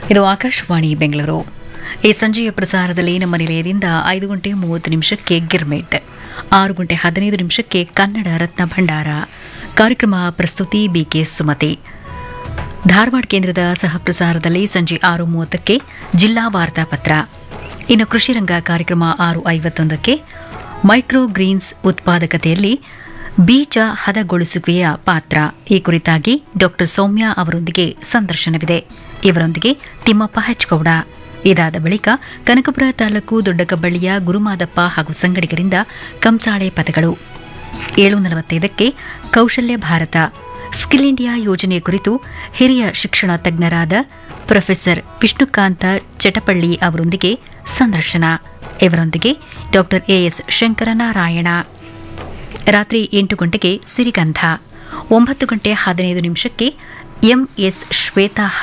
ಇದು ಆಕಾಶವಾಣಿ ಬೆಂಗಳೂರು ಈ ಸಂಜೆಯ ಪ್ರಸಾರದಲ್ಲಿ ನಮ್ಮ ನಿಲಯದಿಂದ ಐದು ಗಂಟೆ ಮೂವತ್ತು ನಿಮಿಷಕ್ಕೆ ಗಿರ್ಮೆಟ್ ಆರು ಗಂಟೆ ಹದಿನೈದು ನಿಮಿಷಕ್ಕೆ ಕನ್ನಡ ರತ್ನ ಭಂಡಾರ ಕಾರ್ಯಕ್ರಮ ಪ್ರಸ್ತುತಿ ಬಿಕೆ ಸುಮತಿ ಧಾರವಾಡ ಕೇಂದ್ರದ ಸಹ ಪ್ರಸಾರದಲ್ಲಿ ಸಂಜೆ ಆರು ಮೂವತ್ತಕ್ಕೆ ಜಿಲ್ಲಾ ವಾರ್ತಾಪತ್ರ ಇನ್ನು ಕೃಷಿ ರಂಗ ಕಾರ್ಯಕ್ರಮ ಆರು ಐವತ್ತೊಂದಕ್ಕೆ ಮೈಕ್ರೋ ಗ್ರೀನ್ಸ್ ಉತ್ಪಾದಕತೆಯಲ್ಲಿ ಬೀಜ ಹದಗೊಳಿಸುವಿಕೆಯ ಪಾತ್ರ ಈ ಕುರಿತಾಗಿ ಡಾಕ್ಟರ್ ಸೌಮ್ಯ ಅವರೊಂದಿಗೆ ಸಂದರ್ಶನವಿದೆ ಇವರೊಂದಿಗೆ ತಿಮ್ಮಪ್ಪ ಹೆಚ್ಗೌಡ ಇದಾದ ಬಳಿಕ ಕನಕಪುರ ತಾಲೂಕು ದೊಡ್ಡಕಬ್ಬಳ್ಳಿಯ ಗುರುಮಾದಪ್ಪ ಹಾಗೂ ಸಂಗಡಿಗರಿಂದ ಕಂಸಾಳೆ ಪದಗಳು ಏಳು ನಲವತ್ತೈದಕ್ಕೆ ಕೌಶಲ್ಯ ಭಾರತ ಸ್ಕಿಲ್ ಇಂಡಿಯಾ ಯೋಜನೆ ಕುರಿತು ಹಿರಿಯ ಶಿಕ್ಷಣ ತಜ್ಞರಾದ ಪ್ರೊಫೆಸರ್ ವಿಷ್ಣುಕಾಂತ ಚಟಪಳ್ಳಿ ಅವರೊಂದಿಗೆ ಸಂದರ್ಶನ ಇವರೊಂದಿಗೆ ಡಾಕ್ಟರ್ ಎಎಸ್ ಶಂಕರನಾರಾಯಣ ರಾತ್ರಿ ಎಂಟು ಗಂಟೆಗೆ ಸಿರಿಗಂಧ ಒಂಬತ್ತು ಗಂಟೆ ಹದಿನೈದು ನಿಮಿಷಕ್ಕೆ ಎಂಎಸ್ ಶ್ವೇತಾ